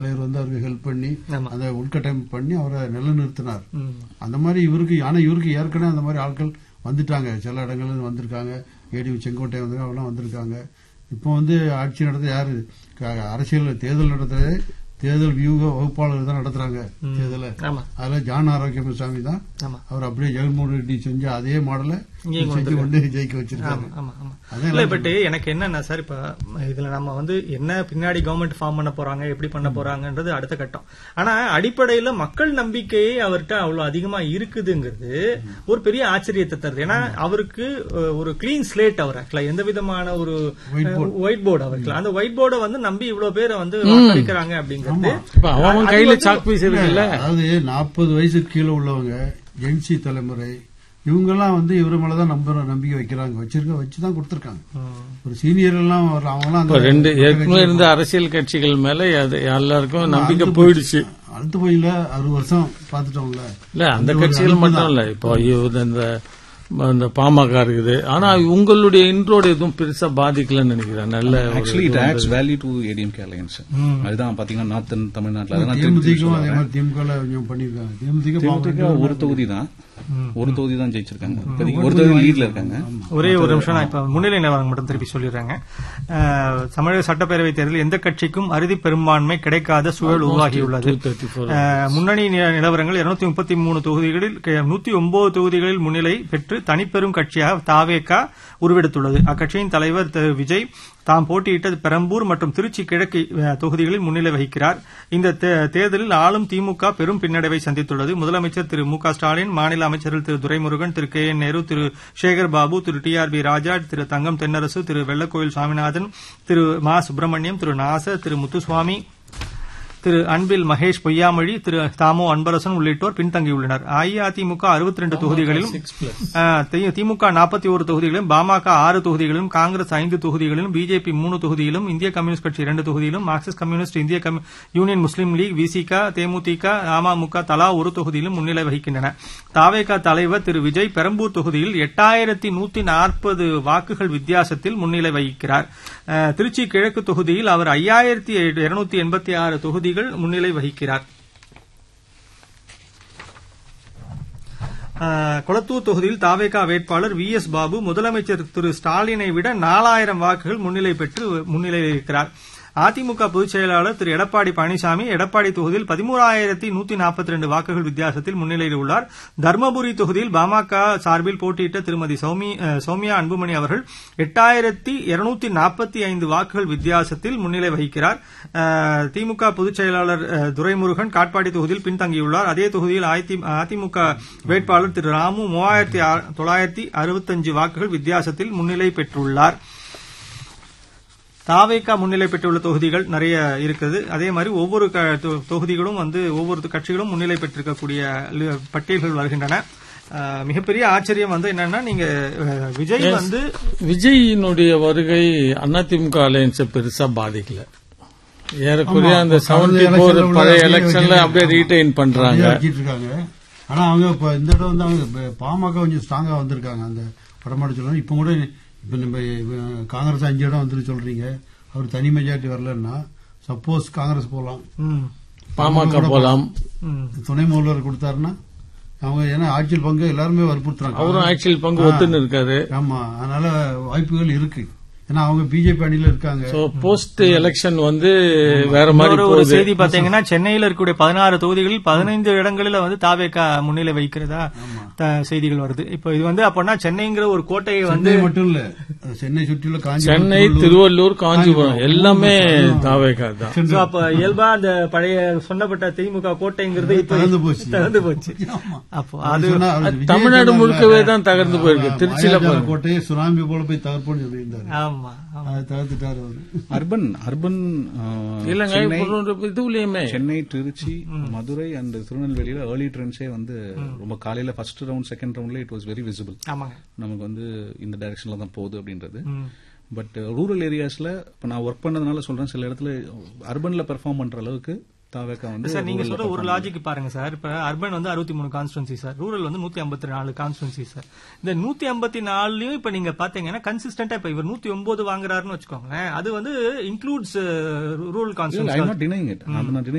தலைவர் வந்து அவருக்கு ஹெல்ப் பண்ணி ஆமா. அந்த உள்கட்டமைப்பு பண்ணி அவரை நிலைநிறுத்தினார் ம். அந்த மாதிரி இவருக்கு ஆனா இவருக்கு ஏற்கனவே அந்த மாதிரி ஆட்கள் வந்துட்டாங்க சில இடங்கள்ல இருந்து வந்திருக்காங்க ஏடி செங்கோட்டை வந்து அவெல்லாம் வந்திருக்காங்க இப்போ வந்து ஆட்சி நடத்த யாரு க- அரசியல் தேர்தல் நடத்துறது தேர்தல் வியூக வகுப்பாளர் தான் நடத்துறாங்க ம். தேர்தலை ஆமா அதுல ஜான் ஆரோக்கியசாமி தான் ஆமா அவர் அப்படியே ஜெகன்மோகன் ரெட்டி செஞ்ச அதே மாடலை இங்கேயும் செஞ்சு கொண்டு ஜெயிக்க ஆமா வச்சிருக்காரு ஆமா ஆமா அதான் இல்ல பட் எனக்கு என்னன்னா சார் இப்ப இதுல நம்ம வந்து என்ன பின்னாடி கவர்மெண்ட் ஃபார்ம் பண்ண போறாங்க எப்படி பண்ண போறாங்கன்றது அடுத்த கட்டம் ஆனா அடிப்படையில மக்கள் நம்பிக்கையே அவர்கிட்ட அவ்வளவு அதிகமா இருக்குதுங்கிறது ஒரு பெரிய ஆச்சரியத்தை தருது ஏன்னா அவருக்கு அஹ், ஒரு கிளீன் ஸ்லேட் அவர் ஆக்சுவலா எந்த விதமான ஒரு White board. ஒயிட் போர்டு அவருக்கு அந்த ஒயிட் போர்டை வந்து நம்பி இவ்வளவு பேரை வந்து வாக்களிக்கிறாங்க அப்படிங்கிறது இப்ப அவன் கையில சாக் பீஸ் இருக்குல்ல அதாவது நாற்பது வயசுக்கு கீழே உள்ளவங்க ஜென்சி தலைமுறை இவங்கெல்லாம் வந்து இவரு மேலதான் நம்ப நம்பிக்கை வைக்கிறாங்க வச்சிருக்க வச்சுதான் கொடுத்திருக்காங்க ம். ஒரு சீனியர் எல்லாம் வர்ற- அவங்கெல்லாம் இப்ப அந்த ரெண்டு ஏற்கனவே இருந்த அரசியல் கட்சிகள் மேல அது எல்லாருக்கும் நம்பிக்கை அழுத்து போயிடுச்சு அழுத்து போயில அறுபது வருஷம் பாத்துட்டோம்ல இல்ல அந்த அந்த ஒரு கட்சிகள் அழுத்தம் மட்டும் இல்ல இப்போ ஐயோ, இது இந்த இந்த பாமக இருக்குது ஆனா உங்களுடைய இன்றோட எதுவும் பெருசா பாதிக்கலன்னு நினைக்கிறேன் நல்ல ஒரு ஆக்சுவலி இது இட் வந்து- adds value to ADMK alliance அதுதான் பாத்தீங்கன்னா நார்த்தன் தமிழ்நாட்டுல அதெல்லாம் திருப்பி தேமுதிகவும் அதே சொல்லுவாங்க. மாதிரி திமுக ல கொஞ்சம் பண்ணிருக்காங்க தேமுதிக தேமுதிக ஒரு தொகுதி தான் ஒரு தொகுதி தான் ஜெயிச்சிருக்காங்க இப்போதைக்கு ஒரு தொகுதி லீட்ல இருக்காங்க ஒரே ஒரு நிமிஷம் நான் இப்ப முன்னிலை நிலவரம் மட்டும் திருப்பி சொல்லிடுறேங்க அஹ், தமிழக சட்டப்பேரவைத் தேர்தலில் எந்த கட்சிக்கும் அறுதி பெரும்பான்மை கிடைக்காத சூழல் உருவாகியுள்ளது 234. அஹ், முன்னணி நி- நிலவரங்கள் 233 முப்பத்தி மூணு தொகுதிகளில் நூத்தி ஒன்பது தொகுதிகளில் முன்னிலை பெற்று தனிப்பெரும் கட்சியாக தாவேகா உருவெடுத்துள்ளது அக்கட்சியின் தலைவர் திரு விஜய் தாம் போட்டியிட்ட பெரம்பூர் மற்றும் திருச்சி கிழக்கு அஹ், தொகுதிகளில் முன்னிலை வகிக்கிறார் இந்த தே- தேர்தலில் ஆளும் திமுக பெரும் பின்னடைவை சந்தித்துள்ளது முதலமைச்சர் திரு மு க ஸ்டாலின் மாநில அமைச்சர்கள் Thiru Duraimurugan Thiru K N Nehru Thiru Sekar Babu Thiru T R B Raja Thiru Thangam Thennarasu Thiru Vellakoil Swaminathan Thiru மா சுப்பிரமணியம் திரு நாசர் திரு முத்துசுவாமி திரு அன்பில் மகேஷ் பொய்யாமொழி திரு தாமோ அன்பரசன் உள்ளிட்டோர் பின்தங்கியுள்ளனர் அஇஅதிமுக அறுபத்தி ரெண்டு தொகுதிகளிலும் அஹ், தி- திமுக நாற்பத்தி ஒரு தொகுதிகளிலும் பாமக ஆறு தொகுதிகளிலும் காங்கிரஸ் ஐந்து தொகுதிகளிலும் பிஜேபி மூணு தொகுதியிலும் இந்திய கம்யூனிஸ்ட் கட்சி இரண்டு தொகுதியிலும் மார்க்சிஸ்ட் கம்யூனிஸ்ட் இந்திய கம்யூ- union Muslim league VCK DMDK AMMK தலா ஒரு தொகுதியிலும் முன்னிலை வகிக்கின்றன தாவேகா தலைவர் திரு விஜய் பெரம்பூர் தொகுதியில் எட்டாயிரத்தி நூத்தி நாற்பது வாக்குகள் வித்தியாசத்தில் முன்னிலை வகிக்கிறார் அஹ், திருச்சி கிழக்கு தொகுதியில் அவர் ஐயாயிரத்தி இருநூத்தி எண்பத்தி ஆறு தொகுதிகள் முன்னிலை வகிக்கிறார் அஹ், கொளத்தூர் தொகுதியில் தாவேகா வேட்பாளர் வி எஸ் பாபு முதலமைச்சர் திரு ஸ்டாலினை விட நாலாயிரம் வாக்குகள் முன்னிலை பெற்று முன்னிலையில் இருக்கிறார் அதிமுக பொதுச் செயலாளர் திரு எடப்பாடி பழனிசாமி எடப்பாடி தொகுதியில் பதிமூறாயிரத்தி நூத்தி நாற்பத்தி ரெண்டு வாக்குகள் வித்தியாசத்தில் முன்னிலையில் உள்ளார் தர்மபுரி தொகுதியில் பாமக சார்பில் போட்டியிட்ட திருமதி சௌமி அஹ், சௌமியா அன்புமணி அவர்கள் எட்டாயிரத்தி இருநூத்தி நாற்பத்தி ஐந்து வாக்குகள் வித்தியாசத்தில் முன்னிலை வகிக்கிறார் அஹ், திமுக பொதுச் செயலாளர் அஹ், துரைமுருகன் காட்பாடி தொகுதியில் பின்தங்கியுள்ளார் அதே தொகுதியில் அதி- அதிமுக வேட்பாளர் திரு ராமு மூவாயிரத்தி தொள்ளாயிரத்தி அறுபத்தஞ்சு வாக்குகள் வித்தியாசத்தில் முன்னிலை பெற்றுள்ளார் தாவேக்கா முன்னிலை பெற்றுள்ள தொகுதிகள் நிறைய இருக்குது அதே மாதிரி ஒவ்வொரு க- தொ- தொகுதிகளும் வந்து ஒவ்வொரு கட்சிகளும் முன்னிலை பெற்றிருக்கக்கூடிய லி- பட்டியல்கள் வருகின்றன அஹ், மிகப்பெரிய ஆச்சரியம் வந்து என்னன்னா நீங்க அஹ், விஜய் வந்து விஜயினுடைய வருகை அதிமுக அலையன்ஸை பெருசா பாதிக்கல ஏறக்குறைய அந்த அப்ப செவன்டி கடந்த போர் election ல பழைய அப்படியே எலெக்ஷன்ல வச்சிருக்காங்க. அப்படியே ரீடைன் பண்றாங்க அப்படியே வச்சிட்டு இருக்காங்க ஆனா அவங்க இப்ப இந்த இடம் வந்து அவங்க இப்ப பாமக கொஞ்சம் ஸ்ட்ராங்கா வந்திருக்காங்க அந்த வடமாடு சொல்லணும் இப்ப கூட இப்ப நம்ம அஹ், காங்கிரஸ் அஞ்சு இடம் வந்துட்டு சொல்றீங்க அவர் தனி மெஜாரிட்டி வரலன்னா சப்போஸ் காங்கிரஸ் போலாம் ம், பாமக போலாம் ம், துணை முதல்வர் கொடுத்தாருன்னா அவங்க ஏன்னா ஆட்சியில் பங்கு எல்லாருமே வற்புறுத்துறாங்க அவரும் ஆட்சியில் பங்கு ஒத்துன்னு இருக்காரு ஆமா அதனால வாய்ப்புகள் இருக்கு ஏன்னா அவங்க பிஜேபி அணியில இருக்காங்க சோ போஸ்ட் எலெக்ஷன் வந்து வேற மாதிரி இன்னொரு ஒரு போகுது செய்தி பாத்தீங்கன்னா சென்னையில் இருக்கக்கூடிய பதினாறு தொகுதிகளில் பதினைந்து இடங்களில் வந்து தாவேக்கா முன்னிலை வைக்கிறதா த- செய்திகள் வருது இப்போ இது வந்து அப்பனா சென்னைங்கிற ஒரு கோட்டையை வந்து சென்னை மட்டும் இல்ல சென்னை சுற்றியுள்ள காஞ்சிபுரம் சென்னை திருவள்ளூர், திருவள்ளூர் காஞ்சிபுரம் காஞ்சிபுரம். எல்லாமே அதுவும் தாவேகா தான் So, அப்ப இயல்பா அந்த பழைய சொன்னப்பட்ட திமுக கோட்டைங்கிறது இப்ப தகர்ந்து போச்சு. தகர்ந்து போச்சு ஆமா. அப்போ அது அது சொன்னா அவர் விஜய் தமிழ்நாடு சொன்னார்ல, முழுக்கவே தான் தகர்ந்து போயிருக்கு. ஆமா, திருச்சியில மாயாஜால பாருங்க. கோட்டையை சுனாமி போல போய் தகர்ப்போம்னு சொல்லியிருந்தாரு ஆமா ஆமா. அதை தகர்த்துட்டாரு அவரு அர்பன் அர்பன் இல்லங்க சென்னை இப்போ ஒரு இதுலயுமே சென்னை திருச்சி மதுரை அண்ட் திருநெல்வேலியில ஏர்லி ட்ரெண்ட்ஸே வந்து ரொம்ப காலையில ஃபர்ஸ்ட் ரவுண்ட் செகண்ட் ரவுண்ட்ல இட் வாஸ் வெரி விசிபிள் ஆமாங்க நமக்கு வந்து இந்த டைரக்ஷன்ல தான் போகுது அப்படின்றது ம். பட் ரூரல் ஏரியாஸ்ல இப்ப நான் ஒர்க் பண்ணதுனால சொல்றேன் சில இடத்துல அர்பன்ல பெர்ஃபார்ம் பண்ற அளவுக்கு தாவேக்கா வந்து சார் நீங்க rural ல சொல்ற ஒரு perform லாஜிக் பாருங்க சார் இப்ப அர்பன் வந்து அறுபத்தி மூணு கான்ஸ்டுவன்சி சார் ரூரல் வந்து நூத்தி ஐம்பத்தி நாலு கான்ஸ்டுவன்சி சார் இந்த நூத்தி ஐம்பத்தி நாலுலயும் இப்ப நீங்க பாத்தீங்கன்னா கன்சிஸ்டன்டா இப்ப இவர் நூத்தி ஒன்பது வாங்குறாருன்னு வச்சுக்கோங்களேன் அது வந்து இன்க்ளூட்ஸ் ரூரல் இல்ல, I'm constituency not denying it. அது நான் deny